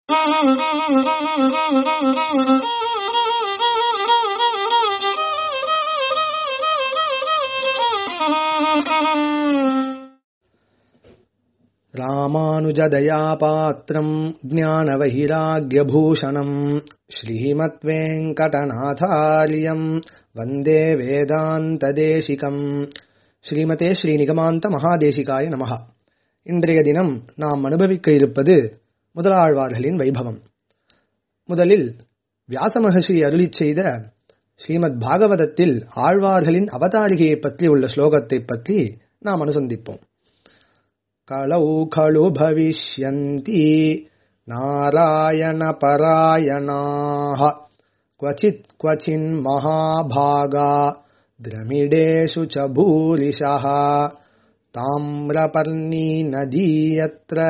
ராமானுஜதயாபாத்திரம் ஞானவைராகியபூஷணம் ஸ்ரீமத்வேங்கடநாதாரியம் வந்தே வேதாந்ததேசிகம் ஸ்ரீமதே ஸ்ரீ நிகமாந்த மகாதேசிகாய நமஹா இன்றைய தினம் நாம் அனுபவிக்க இருப்பது முதலாழ்வார்களின் வைபவம் முதலில் வியாச மகர்ஷி அருளிச் செய்த ஸ்ரீமத் பாகவதத்தில் ஆழ்வார்களின் அவதாரிகையை பற்றி உள்ள ஸ்லோகத்தை பற்றி நாம் அனுசந்திப்போம் कलौ खलु भविष्यन्ति नारायणपरायणाः क्वचित् क्वचिन्महाभागा द्रमिडेषु च भूरिशः ताम्रपर्णी नदी यत्र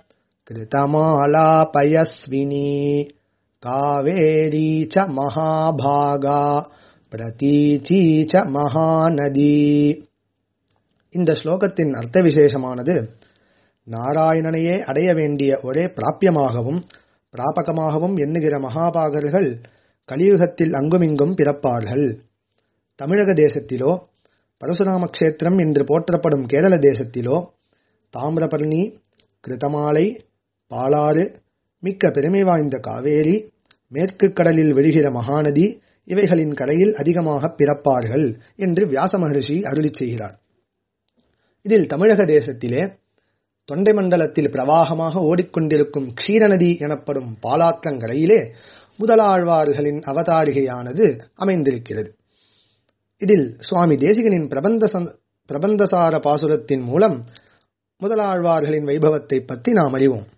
कृतमालापयस्विनी कावेरी च महाभागा பிரதீச்சி ச மகாநதி இந்த ஸ்லோகத்தின் அர்த்த விசேஷமானது நாராயணனையே அடைய வேண்டிய ஒரே பிராப்பியமாகவும் பிராபகமாகவும் எண்ணுகிற மகாபாகர்கள் கலியுகத்தில் அங்குமிங்கும் பிறப்பார்கள் தமிழக தேசத்திலோ பரசுராம கஷேத்திரம் என்று போற்றப்படும் கேரள தேசத்திலோ தாமிரபரணி கிருதமாலை பாலாறு மிக்க பெருமை வாய்ந்த காவேரி மேற்கு கடலில் விழுகிற மகாநதி இவைகளின் கரையில் அதிகமாக பிறப்பார்கள் என்று வியாச மகரிஷி அருளிச் செய்கிறார் இதில் தமிழக தேசத்திலே தொண்டை மண்டலத்தில் பிரவாகமாக ஓடிக்கொண்டிருக்கும் க்ஷீரநதி எனப்படும் பாலாற்றங்கரையிலே முதலாழ்வார்களின் அவதாரிகையானது அமைந்திருக்கிறது இதில் சுவாமி தேசிகனின் பிரபந்த பிரபந்தசார பாசுரத்தின் மூலம் முதலாழ்வார்களின் வைபவத்தை பற்றி நாம் அறிவோம்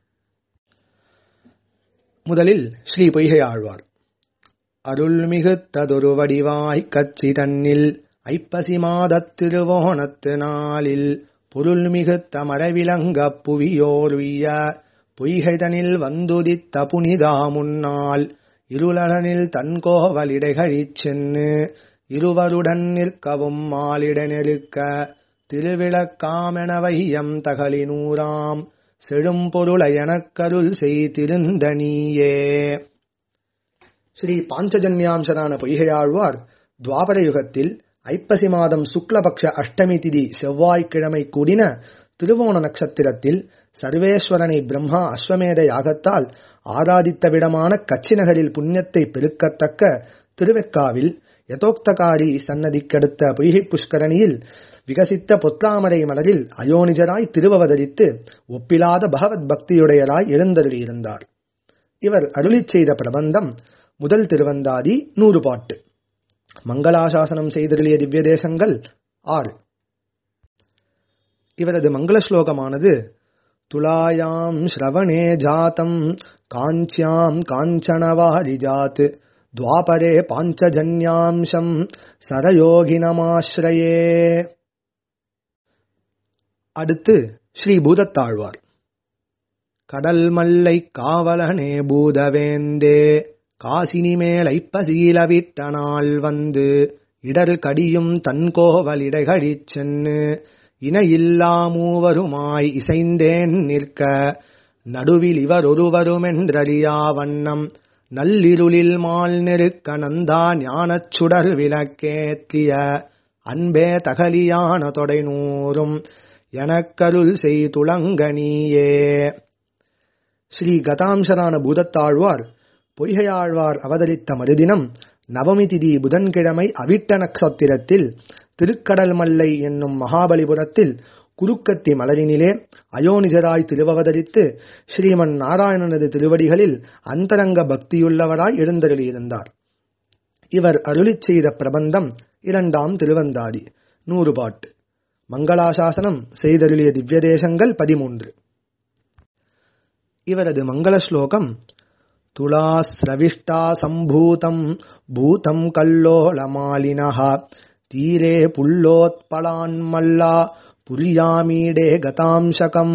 முதலில் ஸ்ரீ பொய்கை ஆழ்வார் அருள்மிகுத்ததொரு வடிவாய் கச்சி தன்னில் ஐப்பசி மாதத் திருவோணத்து நாளில் பொருள் மிகுத்த மரவிலங்க புவியோர்விய பொய்கைதனில் வந்துதித்த புனிதா முன்னால் இருளடனில் தன்கோவலிடைகழிச் சென்னு இருவருடன் நிற்கவும் மாலிட நெருக்க திருவிளக்காமென வையம் தகலினூராம் செழும் பொருளை எனக்கருள் செய்திருந்த நீயே ஸ்ரீ பாஞ்சஜன்யாம்சரான பொய்கையாழ்வார் துவாபர யுகத்தில் ஐப்பசி மாதம் சுக்லபக்ஷ அஷ்டமி திதி செவ்வாய்க்கிழமை கூடின திருவோண நட்சத்திரத்தில் சர்வேஸ்வரனை பிரம்மா அஸ்வமேத யாகத்தால் ஆராதித்த விடமான கச்சி நகரில் புண்ணியத்தை பெருக்கத்தக்க திருவெக்காவில் யதோக்தகாரி சன்னதிக்கடுத்த பொய்கை புஷ்கரணியில் விகசித்த பொத்தாமரை மலரில் அயோனிஜராய் திருவவதரித்து ஒப்பிலாத பகவத் பக்தியுடையராய் எழுந்தருளியிருந்தார் இவர் அருளிச் செய்த பிரபந்தம் முதல் திருவந்தாதி நூறு பாட்டு மங்களாசாசனம் செய்தருளிய திவ்ய தேசங்கள் ஆறு இவரது மங்கள ஸ்லோகமானது துலாயாம் ஸ்ரவணே ஜாத்தம் காஞ்சியாம் காஞ்சனவாரி ஜாத் துவாபரே பாஞ்சஜன்யாம்சம் சரயோகினமாஸ்ரயே அடுத்து ஸ்ரீ பூதத்தாழ்வார் கடல் மல்லை காவலனே பூதவேந்தே காசினி மேலைப்பசீல விட்ட நாள் வந்து இடர் கடியும் தன்கோவலிடைகழிச் சென்னு இணையில்லா மூவருமாய் இசைந்தேன் நிற்க நடுவில் இவர் ஒருவருமென்றறியா வண்ணம் நல்லிருளில் மால் நெருக்க நந்தா ஞானச் சுடர் விளக்கேத்திய அன்பே தகலியான தொடை நூறும் எனக்கருள் செய்துளங்க நீயே ஸ்ரீ கதாம்சரான பூதத்தாழ்வார் பொய்கையாழ்வார் அவதரித்த மறுதினம் நவமி திதி புதன்கிழமை அவிட்ட நட்சத்திரத்தில் திருக்கடல் மல்லை என்னும் மகாபலிபுரத்தில் குறுக்கத்தி மலரினிலே அயோனிஜராய் திருவவதரித்து ஸ்ரீமன் நாராயணனது திருவடிகளில் அந்தரங்க பக்தியுள்ளவராய் எழுந்தருளியிருந்தார் இவர் அருளிச் செய்த பிரபந்தம் இரண்டாம் திருவந்தாதி நூறு பாட்டு மங்களாசாசனம் செய்தருளிய திவ்ய தேசங்கள் பதிமூன்று இவரது மங்கள ஸ்லோகம் तुलास्रविष्टा सम्भूतम् भूतम् कल्लोलमालिनः तीरे पुल्लोत्पलान्मल्ला புரியாமீடே கதாம்சகம்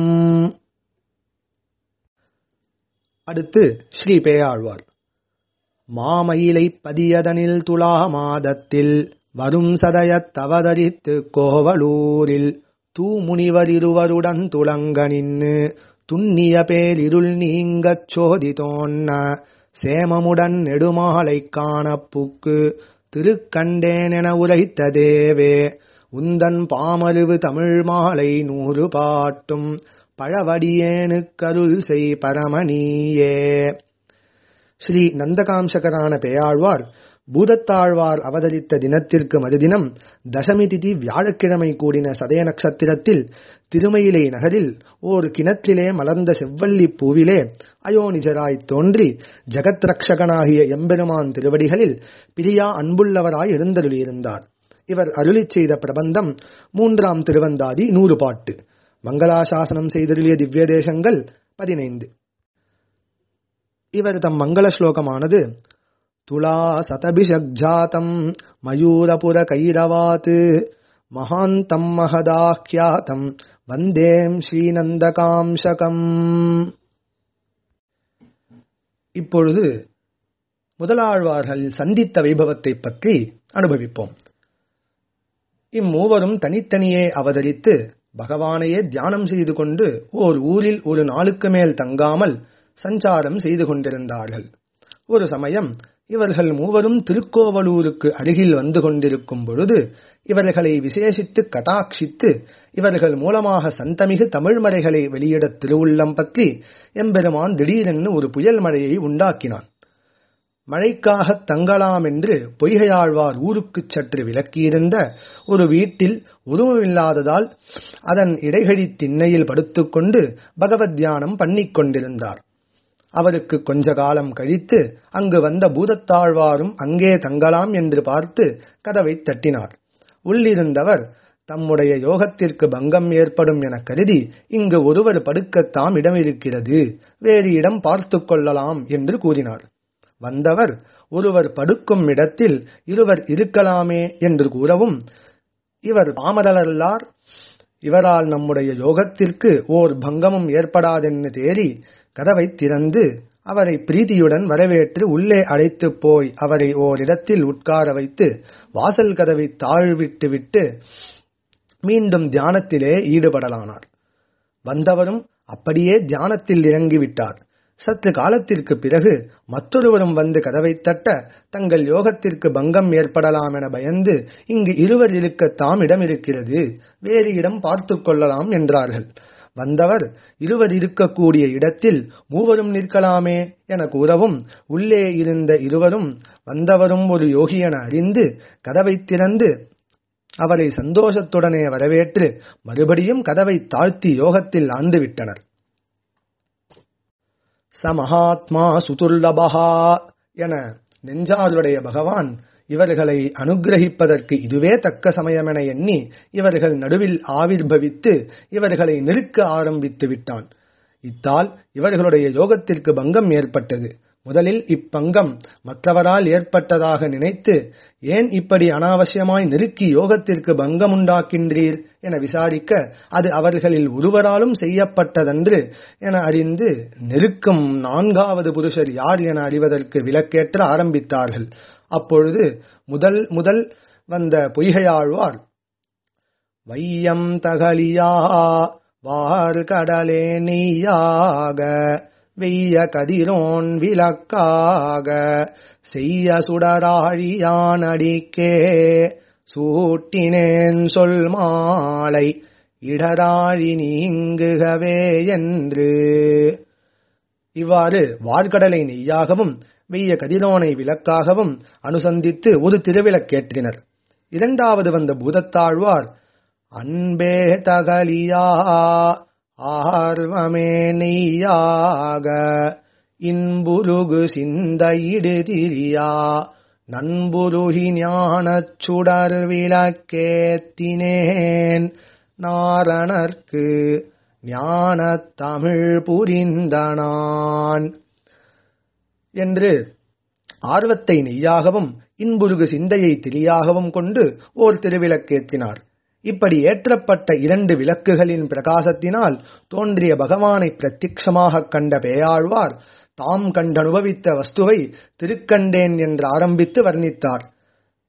அடுத்து ஸ்ரீ பேயாழ்வார் மாமயிலை பதியதனில் துலா மாதத்தில் வரும் சதயத் தவதரித்து கோவலூரில் தூமுனிவர் இருவருடன் துளங்க நின்னு துண்ணிய பேரிருள் நீங்கச் சோதித்தோன்ன சேமமுடன் நெடுமாலை காணப்புக்கு திருக்கண்டேன் என உரைத்த தேவே உந்தன் பாமருவு தமிழ் மாலை நூறு பாட்டும் பழவடியேனுக்கருள் செய் பரமணியே ஸ்ரீ நந்தகாம்சகரான பெயாழ்வார் பூதத்தாழ்வார் அவதரித்த தினத்திற்கு மறுதினம் தசமி திதி வியாழக்கிழமை கூடின சதய நட்சத்திரத்தில் திருமயிலை நகரில் ஓர் கிணற்றிலே மலர்ந்த செவ்வள்ளி பூவிலே அயோனிஜராய் தோன்றி ஜெகத் ரக்ஷகனாகிய எம்பெருமான் திருவடிகளில் பிரியா அன்புள்ளவராய் எழுந்தருளியிருந்தார் இவர் அருளிச் செய்த பிரபந்தம் மூன்றாம் திருவந்தாதி நூறு பாட்டு மங்களாசாசனம் செய்தருளிய திவ்ய தேசங்கள் பதினைந்து இவர் தம் மங்கள ஸ்லோகமானது துலா சதபிஷக்ஜாத்தம் மயூரபுர கைரவாத் மகாந்தம் மகதாக்கியாத்தம் வந்தேம் ஸ்ரீநந்தகாம்சகம் இப்பொழுது முதலாழ்வார்கள் சந்தித்த வைபவத்தை பற்றி அனுபவிப்போம் இம்மூவரும் தனித்தனியே அவதரித்து பகவானையே தியானம் செய்து கொண்டு ஓர் ஊரில் ஒரு நாளுக்கு மேல் தங்காமல் சஞ்சாரம் செய்து கொண்டிருந்தார்கள் ஒரு சமயம் இவர்கள் மூவரும் திருக்கோவலூருக்கு அருகில் வந்து கொண்டிருக்கும் பொழுது இவர்களை விசேஷித்து கட்டாட்சித்து இவர்கள் மூலமாக சந்தமிகு தமிழ்மறைகளை வெளியிட திருவுள்ளம் பற்றி எம்பெருமான் திடீரென்று ஒரு புயல் மழையை உண்டாக்கினான் மழைக்காகத் தங்கலாம் என்று பொய்கையாழ்வார் ஊருக்குச் சற்று விலக்கியிருந்த ஒரு வீட்டில் உருவமில்லாததால் அதன் இடைகழி திண்ணையில் படுத்துக்கொண்டு பகவத் தியானம் பண்ணிக் கொண்டிருந்தார் அவருக்கு கொஞ்ச காலம் கழித்து அங்கு வந்த பூதத்தாழ்வாரும் அங்கே தங்கலாம் என்று பார்த்து கதவை தட்டினார் உள்ளிருந்தவர் தம்முடைய யோகத்திற்கு பங்கம் ஏற்படும் என கருதி இங்கு ஒருவர் படுக்கத்தாம் இடம் இருக்கிறது வேறு இடம் பார்த்து கொள்ளலாம் என்று கூறினார் வந்தவர் ஒருவர் படுக்கும் இடத்தில் இருவர் இருக்கலாமே என்று கூறவும் இவர் பாமரல்லார் இவரால் நம்முடைய யோகத்திற்கு ஓர் பங்கமும் ஏற்படாதென்னு தேறி கதவை திறந்து அவரை பிரீதியுடன் வரவேற்று உள்ளே அழைத்து போய் அவரை ஓரிடத்தில் உட்கார வைத்து வாசல் கதவை தாழ்விட்டு விட்டு மீண்டும் தியானத்திலே ஈடுபடலானார் வந்தவரும் அப்படியே தியானத்தில் இறங்கிவிட்டார் சற்று காலத்திற்கு பிறகு மற்றொருவரும் வந்து கதவை தட்ட தங்கள் யோகத்திற்கு பங்கம் ஏற்படலாம் என பயந்து இங்கு இருவர் இருக்க தாம் இடம் இருக்கிறது வேறு இடம் பார்த்து கொள்ளலாம் என்றார்கள் வந்தவர் இருவர் இருக்கக்கூடிய இடத்தில் மூவரும் நிற்கலாமே என கூறவும் உள்ளே இருந்த இருவரும் வந்தவரும் ஒரு யோகி என அறிந்து கதவை திறந்து அவரை சந்தோஷத்துடனே வரவேற்று மறுபடியும் கதவை தாழ்த்தி யோகத்தில் ஆழ்ந்து விட்டனர் ச மகாத்மா சுதுர்லபகா என நெஞ்சாருடைய பகவான் இவர்களை அனுகிரகிப்பதற்கு இதுவே தக்க சமயமென எண்ணி இவர்கள் நடுவில் ஆவிர்பவித்து இவர்களை நெருக்க ஆரம்பித்து விட்டான் இத்தால் இவர்களுடைய யோகத்திற்கு பங்கம் ஏற்பட்டது முதலில் இப்பங்கம் மற்றவரால் ஏற்பட்டதாக நினைத்து ஏன் இப்படி அனாவசியமாய் நெருக்கி யோகத்திற்கு பங்கம் உண்டாக்கின்றீர் என விசாரிக்க அது அவர்களில் ஒருவராலும் செய்யப்பட்டதன்று என அறிந்து நெருக்கும் நான்காவது புருஷர் யார் என அறிவதற்கு விலக்கேற்ற ஆரம்பித்தார்கள் அப்பொழுது முதல் முதல் வந்த பொய்கையாழ்வார் வையம் தகலியா வார் கடலே நீயாக வெய்ய கதிரோன் விளக்காக செய்ய சுடராழியான் அடிக்கே சூட்டினேன் சொல் மாலை இடராழி நீங்குகவே என்று இவ்வாறு வார்கடலை நெய்யாகவும் வெய்ய கதிரோனை விளக்காகவும் அனுசந்தித்து ஒரு திருவிளக்கேற்றினர் இரண்டாவது வந்த பூதத்தாழ்வார் அன்பே தகலியா ஆர்வமே நெய்யாக இன்புருகு சிந்தையிடு திரியா நண்புருகி ஞானச் சுடர் விளக்கேத்தினேன் நாரணர்க்கு ஞானத் தமிழ் புரிந்தனான் என்று ஆர்வத்தை நெய்யாகவும் இன்புருகு சிந்தையை திரியாகவும் கொண்டு ஓர் திருவிளக்கேற்றினார் இப்படி ஏற்றப்பட்ட இரண்டு விளக்குகளின் பிரகாசத்தினால் தோன்றிய பகவானை பிரத்யட்சமாகக் கண்ட பேயாழ்வார் தாம் கண்டனுபவித்த வஸ்துவை திருக்கண்டேன் என்று ஆரம்பித்து வர்ணித்தார்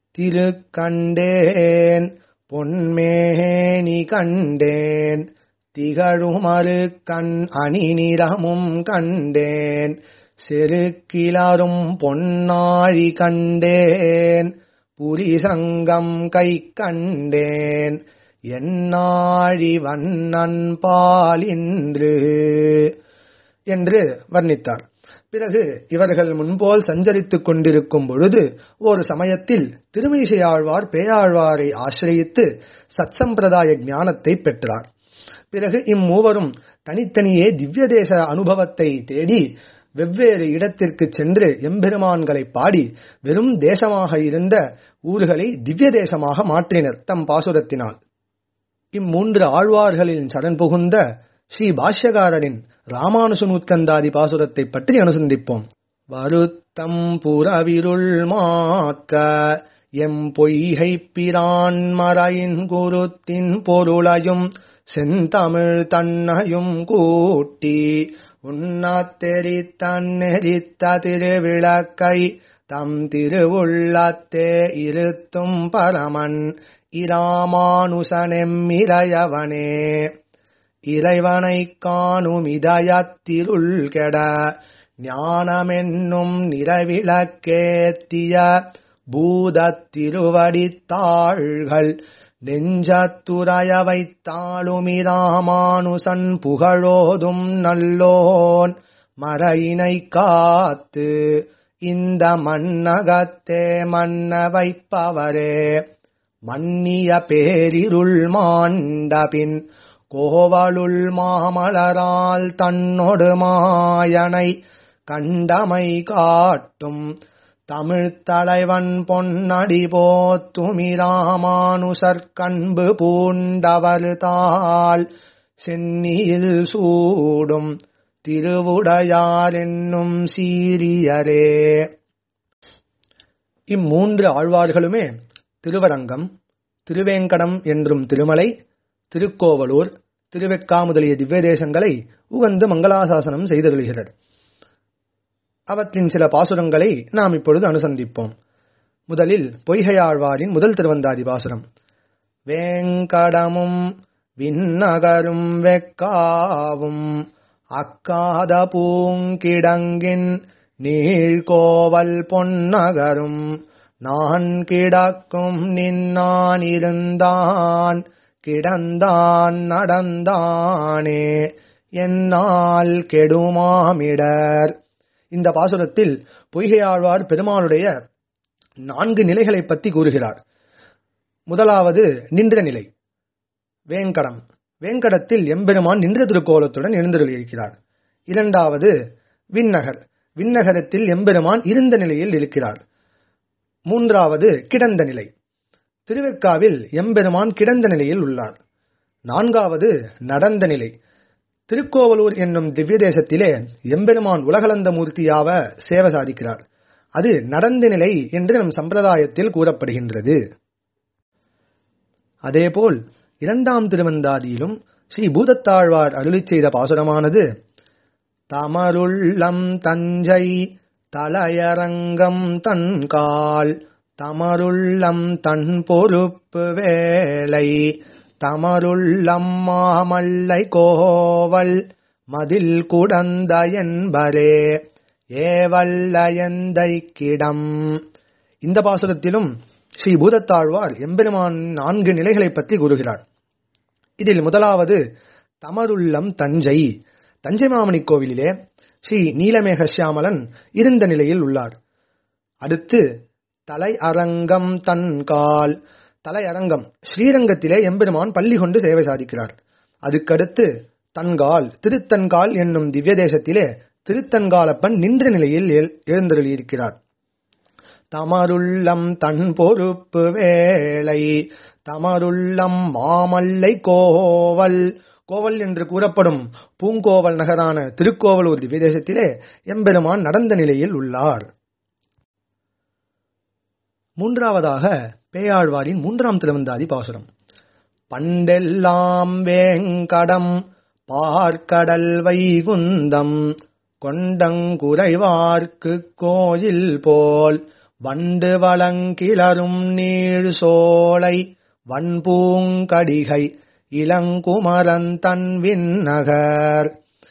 திருக்கண்டேன் பொன்மேனி கண்டேன் திகழுமறு கண் அணி நிறமும் கண்டேன் செருக்கிலரும் பொன்னாழி கண்டேன் புரிசங்கம் கை கண்டேன் என்னாழி வண்ணன் பாலின்று என்று வர்ணித்தார் பிறகு இவர்கள் முன்போல் சஞ்சரித்துக் கொண்டிருக்கும் பொழுது ஒரு சமயத்தில் திருமீசையாழ்வார் பேயாழ்வாரை ஆசிரியித்து சத்சம்பிரதாய ஞானத்தை பெற்றார் பிறகு இம்மூவரும் தனித்தனியே திவ்ய தேச அனுபவத்தை தேடி வெவ்வேறு இடத்திற்கு சென்று எம்பெருமான்களை பாடி வெறும் தேசமாக இருந்த ஊர்களை திவ்ய தேசமாக மாற்றினர் தம் பாசுரத்தினால் இம்மூன்று ஆழ்வார்களின் சரண் புகுந்த ஸ்ரீ பாஷ்யகாரரின் ராமானுசனூத்கந்தாதி பாசுரத்தை பற்றி அனுசந்திப்போம் வருத்தம் புறவிருள் மாக்க எம் பொய்கை பிரான் மறையின் குருத்தின் பொருளையும் செந்தமிழ் தன்னையும் கூட்டி உண்ணத்தெறி தன்னெறித்த திருவிளக்கை தம் திருவுள்ளத்தே இருத்தும் பரமன் இராமானுசனெம்மிரையவனே இறைவனை காணும் இதயத்திருள் கெட ஞானமென்னும் நிறவிளக்கேத்திய பூதத் திருவடித்தாள்கள் நெஞ்சத்துறைய வைத்தாளுமிராமானுசன் புகழோதும் நல்லோன் மறையினை காத்து இந்த மன்னகத்தே மன்ன வைப்பவரே மன்னிய பேரிருள் மாண்டபின் கோவலுள் மாமலரால் தன்னொடு மாயனை கண்டமை காட்டும் தமிழ்த் தலைவன் பொன்னடி போத்துமிராமானுசற்கண்பு பூண்டவர் தாள் சென்னியில் சூடும் திருவுடையார் என்னும் சீரியரே இம்மூன்று ஆழ்வார்களுமே திருவரங்கம் திருவேங்கடம் என்றும் திருமலை திருக்கோவலூர் திருவெக்கா முதலிய திவ்ய தேசங்களை உகந்து மங்களாசாசனம் செய்தருளுகிறார் அவற்றின் சில பாசுரங்களை நாம் இப்பொழுது அனுசந்திப்போம் முதலில் பொய்கையாழ்வாரின் முதல் திருவந்தாதி பாசுரம் வேங்கடமும் விண்ணகரும் வெக்காவும் அக்காத பூங்கிடங்கின் நீழ்கோவல் பொன்னகரும் நான் கிடக்கும் நின்னான் இருந்தான் கிடந்தான் நடந்தானே என்னால் கெடுமாமிடர் இந்த பாசுரத்தில் பொய்கையாழ்வார் பெருமாளுடைய நான்கு நிலைகளை பற்றி கூறுகிறார் முதலாவது நின்ற நிலை வேங்கடம் வேங்கடத்தில் எம்பெருமான் நின்ற திருக்கோலத்துடன் எழுந்தருளியிருக்கிறார் இரண்டாவது விண்ணகர் விண்ணகரத்தில் எம்பெருமான் இருந்த நிலையில் இருக்கிறார் மூன்றாவது கிடந்த நிலை திருவெக்காவில் எம்பெருமான் கிடந்த நிலையில் உள்ளார் நான்காவது நடந்த நிலை திருக்கோவலூர் என்னும் திவ்ய தேசத்திலே எம்பெருமான் உலகளந்த மூர்த்தியாவ சேவை சாதிக்கிறார் அது நடந்த நிலை என்று நம் சம்பிரதாயத்தில் கூறப்படுகின்றது அதேபோல் இரண்டாம் திருவந்தாதியிலும் ஸ்ரீ பூதத்தாழ்வார் அருளி செய்த பாசுரமானது தமருள்ளம் தஞ்சை தலையரங்கம் தன்கால் தமருள்ளம் தன் பொறுப்பு வேலை தமருள்ளம் மாமல்லை கோவல் மதில் குடந்த என்பரே ஏவல்ல எந்தை கிடம் இந்த பாசுரத்திலும் ஸ்ரீ பூதத்தாழ்வார் எம்பெருமான் நான்கு நிலைகளை பற்றி கூறுகிறார் இதில் முதலாவது தமருள்ளம் தஞ்சை தஞ்சை மாமணி கோவிலிலே ஸ்ரீ நீலமேக சியாமலன் இருந்த நிலையில் உள்ளார் அடுத்து தலை அரங்கம் தன்கால் தலை அரங்கம் ஸ்ரீரங்கத்திலே எம்பெருமான் பள்ளி கொண்டு சேவை சாதிக்கிறார் அதுக்கடுத்து தன்கால் திருத்தன்கால் என்னும் திவ்ய தேசத்திலே திருத்தன்காலப்பன் நின்ற நிலையில் எழுந்தருளியிருக்கிறார் தமருள்ளம் தன் பொறுப்பு வேலை தமருள்ளம் மாமல்லை கோவல் கோவல் என்று கூறப்படும் பூங்கோவல் நகரான திருக்கோவலூர் திவ்யதேசத்திலே எம்பெருமான் நடந்த நிலையில் உள்ளார் மூன்றாவதாக பேயாழ்வாரின் மூன்றாம் திருவந்தாதி பாசுரம் பண்டெல்லாம் வேங்கடம் பார்க்கடல் வைகுந்தம் கொண்டங்குறைவார்க்கு கோயில் போல் வண்டு வளங்கிளரும் நீழ் சோலை வன்பூங்கடிகை இளங்குமரன் தன் விண்ணகர்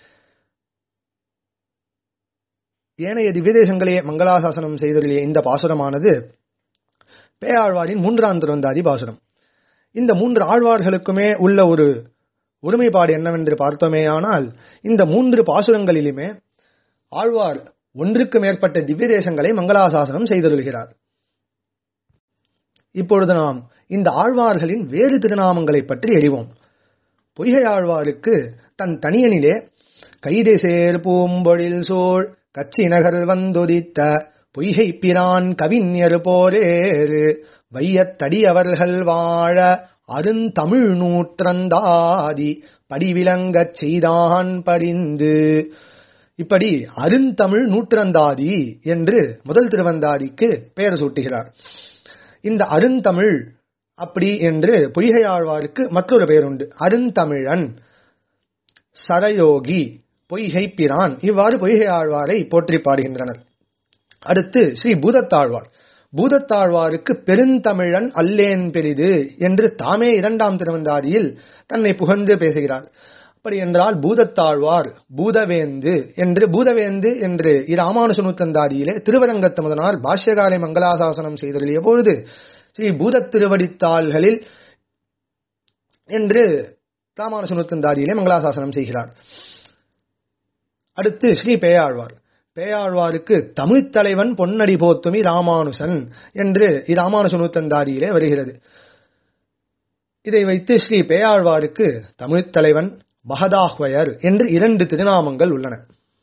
ஏனைய திவ்யதேசங்களே மங்களாசாசனம் செய்தருளிய இந்த பாசுரமானது பேயாழ்வாரின் மூன்றாம் திருவந்தாதி பாசுரம் இந்த மூன்று ஆழ்வார்களுக்குமே உள்ள ஒரு ஒருமைப்பாடு என்னவென்று பார்த்தோமேயானால் இந்த மூன்று பாசுரங்களிலுமே ஆழ்வார் ஒன்றுக்கு மேற்பட்ட திவ்ய தேசங்களை மங்களாசாசனம் செய்தருள்கிறார் இப்பொழுது நாம் இந்த ஆழ்வார்களின் வேறு திருநாமங்களை பற்றி அறிவோம் பொய்கை ஆழ்வாருக்கு தன் தனியனிலே கைதேசேர் பூம்பொழில் சோழ் கச்சி நகர் வந்துதித்த பொய்கை பிரான் கவிஞர் போரேறு வையத்தடி அவர்கள் வாழ அருந்தமிழ் நூற்றந்தாதி படிவிலங்கச் செய்தான் பரிந்து இப்படி அருந்தமிழ் நூற்றந்தாதி என்று முதல் திருவந்தாதிக்கு பெயர் சூட்டுகிறார் இந்த அருந்தமிழ் அப்படி என்று பொய்கையாழ்வாருக்கு மற்றொரு பெயர் உண்டு அருந்தமிழன் சரயோகி பொய்கை பிரான் இவ்வாறு பொய்கை ஆழ்வாரை போற்றி பாடுகின்றனர் அடுத்து ஸ்ரீ பூதத்தாழ்வார் பூதத்தாழ்வாருக்கு பெருந்தமிழன் அல்லேன் பெரிது என்று தாமே இரண்டாம் திருவந்தாதியில் தன்னை புகழ்ந்து பேசுகிறார் அப்படி என்றால் பூதத்தாழ்வார் பூதவேந்து என்று பூதவேந்து என்று இராமானுசனுத்தந்தாதியிலே திருவரங்கத்து முதனால் பாஷ்யகாலை மங்களாசாசனம் செய்தருளிய பொழுது ஸ்ரீ பூதத் திருவடித்தாள்களில் என்று ராமானுசனுத்தந்தாதியிலே மங்களாசாசனம் செய்கிறார் அடுத்து ஸ்ரீ பேயாழ்வார் பேயாழ்வாருக்கு தமிழ்த் தலைவன் பொன்னடி போத்துமி ராமானுசன் என்று இராமானுசனுத்தந்தாதியிலே வருகிறது இதை வைத்து ஸ்ரீ பேயாழ்வாருக்கு தமிழ்த் தலைவன் பகதாஹ்வயர் என்று இரண்டு திருநாமங்கள் உள்ளன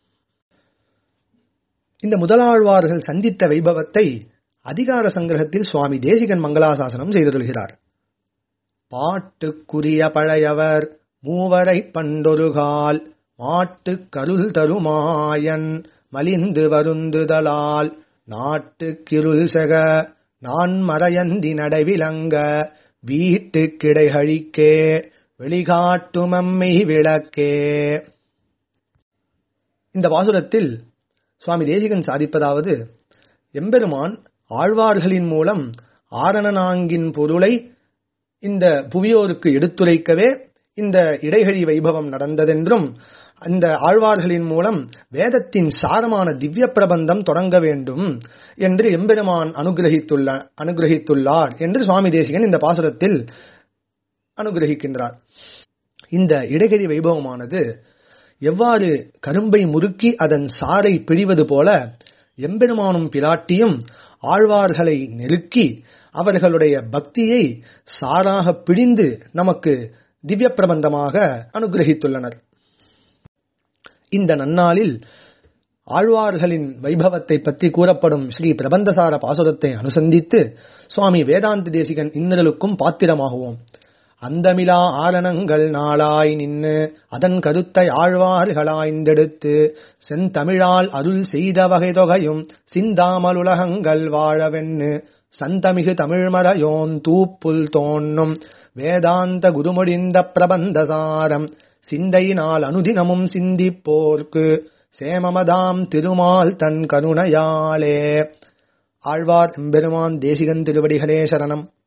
இந்த முதலாழ்வார்கள் சந்தித்த வைபவத்தை அதிகார சங்கிரகத்தில் சுவாமி தேசிகன் மங்களாசாசனம் செய்திருக்கிறார் பாட்டுக்குரிய பழையவர் மூவரை பண்டொருகால் மாட்டு கருள் தருமாயன் மலிந்து வருந்துதலால் நாட்டு கிருள் செக நான் மறையந்தி நடைவிலங்க வீட்டு கிடைகழிக்கே வெளிகாட்டுமம்மை விளக்கே இந்த பாசுரத்தில் சுவாமி தேசிகன் சாதிப்பதாவது எம்பெருமான் ஆழ்வார்களின் மூலம் ஆரணனாங்கின் பொருளை இந்த புவியோருக்கு எடுத்துரைக்கவே இந்த இடைகழி வைபவம் நடந்ததென்றும் அந்த ஆழ்வார்களின் மூலம் வேதத்தின் சாரமான திவ்ய பிரபந்தம் தொடங்க வேண்டும் என்று எம்பெருமான் அனுகிரகித்துள்ள அனுகிரகித்துள்ளார் என்று சுவாமி தேசிகன் இந்த பாசுரத்தில் அனுகிரகிக்கின்றார் இந்த இடைகழி வைபவமானது எவ்வாறு கரும்பை முறுக்கி அதன் சாரை பிழிவது போல எம்பெருமானும் பிராட்டியும் ஆழ்வார்களை நெருக்கி அவர்களுடைய பக்தியை சாராக பிழிந்து நமக்கு திவ்ய பிரபந்தமாக அனுகிரகித்துள்ளனர் இந்த நன்னாளில் ஆழ்வார்களின் வைபவத்தை பற்றி கூறப்படும் ஸ்ரீ பிரபந்தசார பாசுரத்தை அனுசந்தித்து சுவாமி வேதாந்த தேசிகன் இன்னலுக்கும் பாத்திரமாகுவோம் அந்தமிலா ஆரணங்கள் நாளாய் நின்னு அதன் கருத்தை ஆழ்வார்களாய்ந்தெடுத்து செந்தமிழால் அருள் செய்த வகை தொகையும் சிந்தாமலுலகங்கள் வாழவென்னு சந்தமிகு தமிழ்மறையோன் தூப்புல் தோன்னும் வேதாந்த குருமொழிந்த பிரபந்தசாரம் சிந்தையினால் அனுதினமும் சிந்திப்போர்க்கு சேமமதாம் திருமால் தன் கருணையாலே ஆழ்வார் எம்பெருமான் தேசிகன் திருவடிகளே சரணம்